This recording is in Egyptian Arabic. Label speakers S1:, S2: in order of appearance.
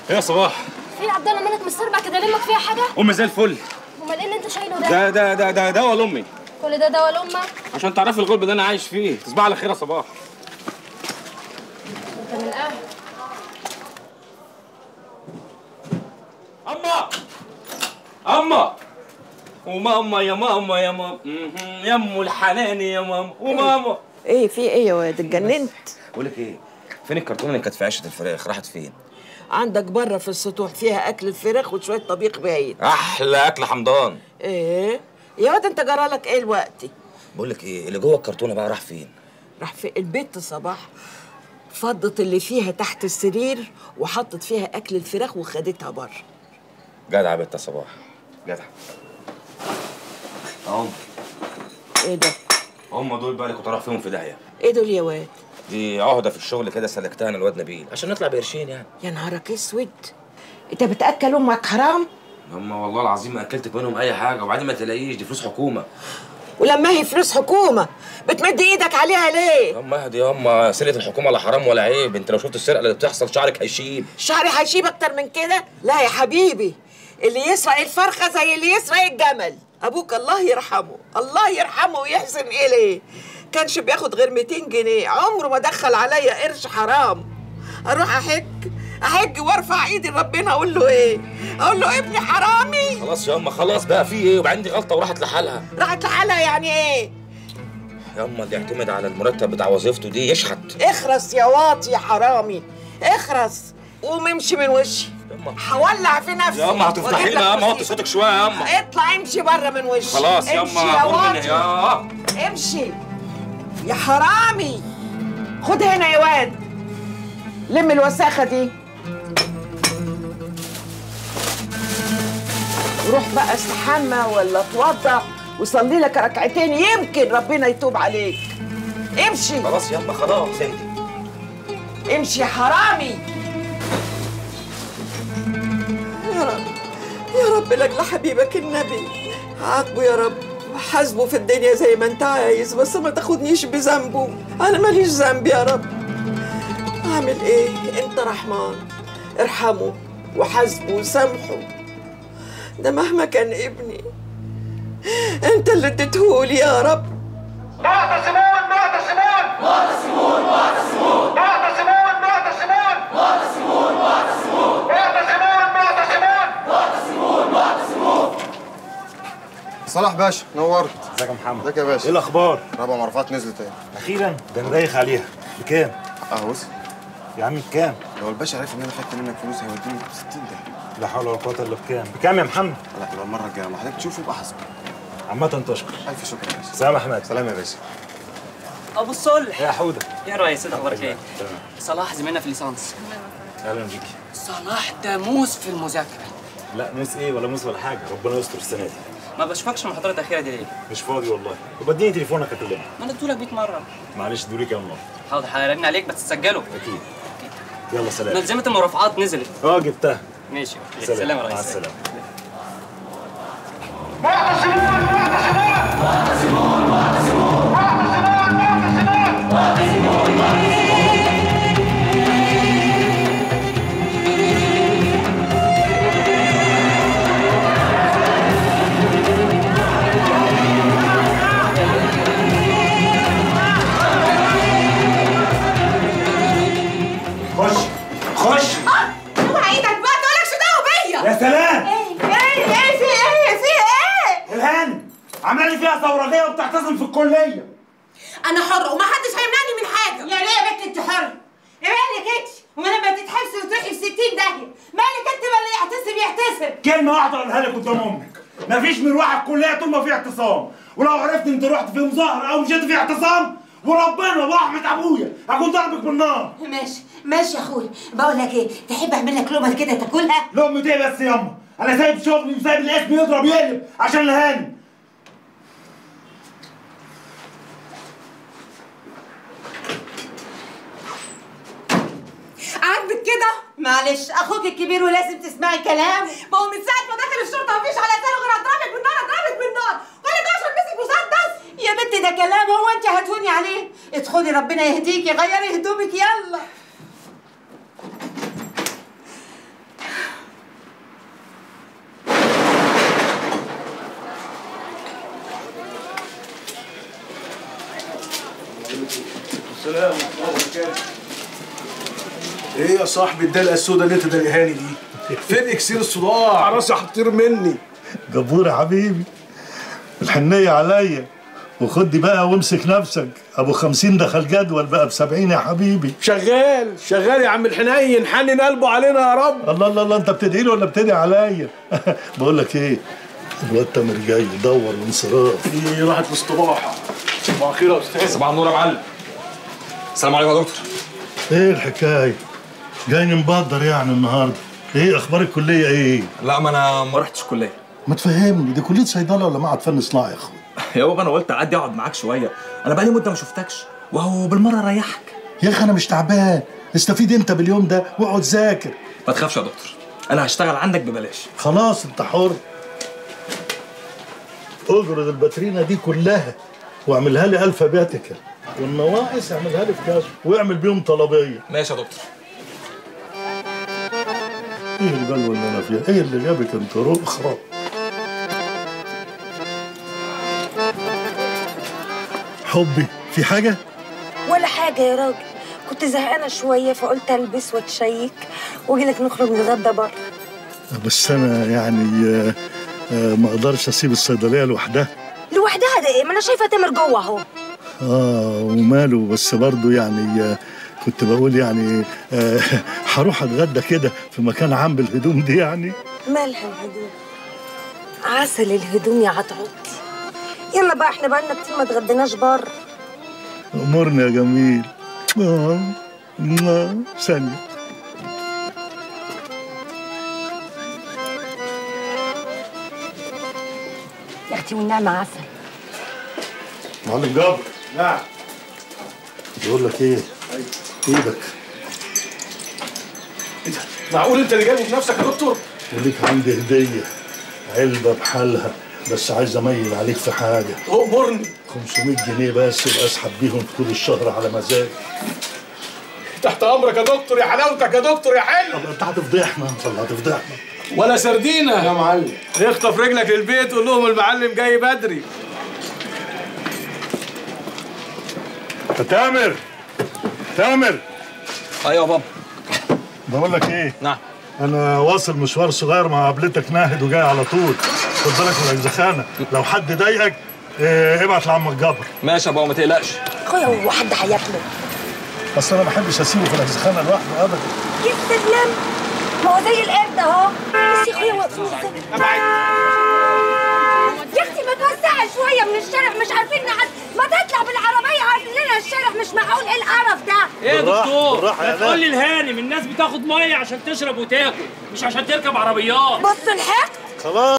S1: يا صباح
S2: في عبد الله مالك مستربع كده لمك فيها حاجه
S1: امي زي الفل
S2: امال ايه اللي انت شايله ده
S1: ده ده ده ده دواء لامي
S2: كل ده دواء لامك
S1: عشان تعرفي الغلب اللي انا عايش فيه تصبح على خير يا صباح
S2: انت من اهل
S1: اما اما وماما يا ماما يا ماما مهم. يا ام الحنان يا ماما وماما
S3: ايه في ايه يا واد اتجننت
S1: بقول لك ايه فين الكرتونه اللي كانت في عشه الفراخ راحت فين
S3: عندك بره في السطوح فيها اكل الفراخ وشويه طبيخ باين
S1: احلى اكل حمضان
S3: ايه يا واد انت جرالك ايه الوقت
S1: بقول لك ايه اللي جوه الكرتونه بقى راح فين
S3: راح في البيت صباح فضت اللي فيها تحت السرير وحطت فيها اكل الفراخ وخدتها بره
S1: جدع يا بنت يا صباح جدع اهم
S3: ايه ده
S1: هم دول بقى اللي كنت رايح فيهم في داهيه
S3: ايه دول يا واد
S1: دي عهده في الشغل كده سلكتها انا الواد نبيل عشان نطلع بقرشين يعني
S3: يا نهارك اسود انت بتاكل امك حرام
S1: هم والله العظيم ما اكلتك منهم اي حاجه وبعدين ما تلاقيش دي فلوس حكومه
S3: ولما هي فلوس حكومه بتمد ايدك عليها ليه
S1: هم اهدي هم سرقه الحكومه لا حرام ولا عيب انت لو شفت السرقه اللي بتحصل شعرك هيشيب
S3: شعري هيشيب اكتر من كده لا يا حبيبي اللي يسرق الفرخه زي اللي يسرق الجمل ابوك الله يرحمه الله يرحمه ويحسن اليه كانش بياخد غير 200 جنيه عمره ما دخل عليا قرش حرام اروح احج احج وارفع ايدي لربنا اقول له ايه اقول له ابني حرامي
S1: خلاص يا اما خلاص بقى في ايه وبعدين دي غلطه وراحت لحالها
S3: راحت لحالها يعني ايه
S1: يا اما اللي يعتمد على المرتب بتاع وظيفته دي يشحت
S3: اخرس يا واطي يا حرامي اخرس قوم امشي من وشي
S1: يما.
S3: هولع في نفسي
S1: يا اما هتفتحي
S3: وأجيب لك
S1: لنا يا اما وطي
S3: مصيبة.
S1: صوتك شويه يا اما
S3: اطلع امشي بره من وشي
S1: خلاص يا
S3: امشي
S1: اما
S3: يا
S1: خد مني
S3: واطي
S1: يا
S3: امشي يا حرامي خد هنا يا واد لم الوساخه دي روح بقى استحمى ولا اتوضى وصلي لك ركعتين يمكن ربنا يتوب عليك امشي
S1: خلاص يا اما خلاص اهدي
S3: امشي يا حرامي يا رب يا رب لاجل حبيبك النبي عاقبه يا رب حاسبه في الدنيا زي ما انت عايز بس ما تاخدنيش بذنبه انا ماليش ذنب يا رب اعمل ايه انت رحمن ارحمه وحاسبه وسامحه ده مهما كان ابني انت اللي اديتهولي يا رب
S4: معتصمون معتصمون معتصمون معتصمون معتصمون معتصمون معتصمون معتصمون
S5: صلاح باشا نورت
S6: ازيك يا محمد
S5: ازيك يا باشا
S6: ايه الاخبار
S5: رابع مرفعات نزلت اهي
S6: اخيرا ده انا رايخ عليها بكام
S5: اه وصل
S6: يا عم بكام
S5: لو الباشا عرف ان انا خدت منك فلوس هيوديني ب 60 ده
S6: لا حول ولا قوه الا بكام بكام يا محمد
S5: لا يبقى المره الجايه لما حضرتك تشوفه يبقى حاسبه
S6: عامه تشكر
S5: الف شكر يا باشا
S6: سلام يا احمد
S5: سلام يا باشا
S7: ابو الصلح
S6: يا حوده
S7: يا ريس إيه اخبارك ايه
S6: تمام
S7: صلاح زميلنا في الليسانس
S6: اهلا بيكي
S7: صلاح ده موس في المذاكره
S6: لا موس ايه ولا موس ولا حاجه ربنا يستر السنه دي
S7: ما بشوفكش المحاضرات الاخيره دي ليه
S6: مش فاضي والله طب اديني تليفونك اكلمك
S7: ما انا اديتهولك 100 مره
S6: معلش دوري كام مره
S7: حاضر هرن عليك بس تسجله
S6: اكيد يلا سلام
S7: ملزمه المرافعات نزلت
S6: اه جبتها
S7: ماشي أوكي. سلام يا
S6: مع
S7: ريس
S6: السلامه
S4: معتصمون معتصمون معتصمون معتصمون
S6: خش خش
S3: اوعى ايدك بقى تقولك شو دعوه بيا
S6: يا سلام
S3: ايه ايه ايه في ايه في ايه
S6: الهان عامله لي فيها ثورجيه وبتعتصم في الكليه
S3: انا حره ومحدش هيمنعني من حاجه يعني ايه يا بنت انت حره ايه مالك انت وما لما تتحبسي وتروحي في 60 داهيه مالك انت ما اللي يعتصم يعتصم
S6: كلمة واحدة أقولها لك قدام أمك مفيش مروح الكلية طول ما في اعتصام ولو عرفت أنت رحت في مظاهرة أو مشيت في اعتصام وربنا ورحمة أبويا هكون ضربك بالنار
S8: ماشي ماشي يا اخويا بقول لك ايه تحب اعمل لك لقمه كده تاكلها
S6: لقمة إيه بس ياما أنا سايب شغلي وسايب الاسم يضرب يقلب عشان الهاني
S8: عاجبك كده معلش اخوك الكبير ولازم تسمعي كلام ما هو من ساعه ما دخل الشرطه مفيش على لسانه غير اضربك بالنار اضربك بالنار ولا ده عشان مسك مسدس يا بنتي ده كلام هو انت هتهوني عليه ادخلي ربنا يهديكي غيري هدومك يلا
S9: السلام ورحمة الله وبركاته. ايه يا صاحبي الدلقه السوداء اللي انت دلقهاني دي؟ فين اكسير الصداع؟ راسي هتطير مني
S10: جبور يا حبيبي الحنية عليا وخد دي بقى وامسك نفسك ابو خمسين دخل جدول بقى بسبعين يا حبيبي
S9: شغال شغال يا عم الحنين حنن قلبه علينا يا رب
S10: الله الله الله انت بتدعي له ولا بتدعي عليا بقول لك ايه الواد تامر جاي دور وانصراف
S9: ايه راحت الاستباحه صباح الخير يا استاذ
S1: صباح النور يا معلم السلام عليكم يا دكتور
S10: ايه الحكايه جاي مبدر يعني النهارده ايه اخبار الكليه ايه
S1: لا ما انا ما رحتش الكليه
S10: ما تفهمني دي كليه صيدله ولا معهد فن صناعي يا اخويا
S1: يا بابا انا قلت اعدي اقعد معاك شويه انا بقالي مده ما شفتكش وهو بالمره اريحك
S10: يا اخي انا مش تعبان استفيد انت باليوم ده واقعد ذاكر
S1: ما تخافش يا دكتور انا هشتغل عندك ببلاش
S10: خلاص انت حر اجرد الباترينا دي كلها واعملها لي الفابيتيكال والنواقص اعملها لي في كاش واعمل بيهم طلبيه
S1: ماشي يا دكتور
S10: ايه البلوه اللي انا فيها ايه اللي جابك انت رخرة حبي في حاجه
S11: ولا حاجة يا راجل كنت زهقانة شوية فقلت ألبس وأتشيك وأجي لك نخرج نتغدى بره
S10: بس انا يعني آه، آه، ما اقدرش اسيب الصيدليه لوحدها
S11: لوحدها ده إيه ما أنا شايفة تامر جوه أهو
S10: اه وماله بس برضو يعني آه، كنت بقول يعني آه، هروح اتغدى كده في مكان عام بالهدوم دي يعني
S11: مالها الهدوم عسل الهدوم يا عطعوط يلا بقى احنا بقالنا كتير ما اتغديناش بره
S10: امرني يا جميل آه، آه، ثانيه
S11: يا اختي والنعمة عسل
S10: معلم جابر
S9: نعم
S10: بقول لك ايه ايدك
S9: معقول انت اللي جايبه بنفسك يا دكتور؟
S10: وليك عندي هديه علبه بحالها بس عايز اميل عليك في حاجه
S9: امرني
S10: 500 جنيه بس يبقى اسحب بيهم طول الشهر على مزاجي
S9: تحت امرك يا دكتور يا حلاوتك يا دكتور يا حلو
S10: طب انت هتفضحنا طب هتفضحنا
S9: ولا سردينه يا معلم اخطف رجلك للبيت قول لهم المعلم جاي بدري
S10: يا تامر تامر
S1: ايوه يا بابا
S10: بقول لك ايه
S1: نعم
S10: انا واصل مشوار صغير مع قابلتك ناهد وجاي على طول خد بالك من الزخانه لو حد ضايقك إيه ابعت لعمك جبر
S1: ماشي يا بابا ما تقلقش
S11: اخويا هو حد هياكله
S10: بس انا ما بحبش اسيبه في الزخانه لوحده ابدا
S11: يستسلم ما هو زي القرد اهو بس يا اخويا واقفين ازاي يا اختي ما توسعي شويه من الشارع مش عارفين نعد ما تطلع بالعربيه عارف لنا الشارع مش معقول ايه القرف ده
S12: ايه يا
S10: بالراحة،
S12: دكتور
S10: بالراحة يا
S12: ما تقول لي
S10: ناس.
S12: الهانم الناس بتاخد ميه عشان تشرب وتاكل مش عشان تركب عربيات
S11: بص الحق
S10: خلاص